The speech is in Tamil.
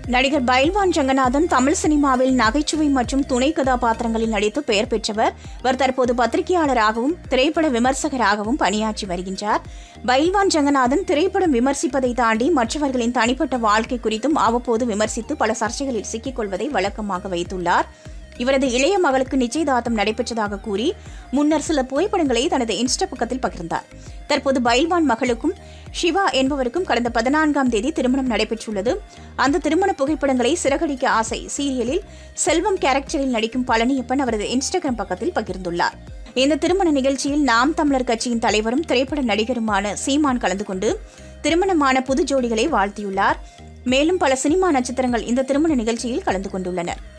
நடிகர் பைல்வான் ஜெகநாதன் தமிழ் சினிமாவில் நகைச்சுவை மற்றும் துணை கதாபாத்திரங்களில் நடித்து பெயர் பெற்றவர் இவர் தற்போது பத்திரிகையாளராகவும் திரைப்பட விமர்சகராகவும் பணியாற்றி வருகின்றார் பைல்வான் ஜெகநாதன் திரைப்படம் விமர்சிப்பதை தாண்டி மற்றவர்களின் தனிப்பட்ட வாழ்க்கை குறித்தும் அவ்வப்போது விமர்சித்து பல சர்ச்சைகளில் சிக்கிக் கொள்வதை வழக்கமாக வைத்துள்ளார் இவரது இளைய மகளுக்கு நிச்சயதார்த்தம் நடைபெற்றதாக கூறி முன்னர் சில புகைப்படங்களை தனது இன்ஸ்டா பக்கத்தில் பகிர்ந்தார் தற்போது பைல்வான் மகளுக்கும் சிவா என்பவருக்கும் கடந்த பதினான்காம் தேதி திருமணம் நடைபெற்றுள்ளது அந்த திருமண புகைப்படங்களை சிறகடிக்க ஆசை சீரியலில் செல்வம் கேரக்டரில் நடிக்கும் பழனியப்பன் அவரது இன்ஸ்டாகிராம் பக்கத்தில் பகிர்ந்துள்ளார் இந்த திருமண நிகழ்ச்சியில் நாம் தமிழர் கட்சியின் தலைவரும் திரைப்பட நடிகருமான சீமான் கலந்து கொண்டு திருமணமான புது ஜோடிகளை வாழ்த்தியுள்ளார் மேலும் பல சினிமா நட்சத்திரங்கள் இந்த திருமண நிகழ்ச்சியில் கலந்து கொண்டுள்ளனர்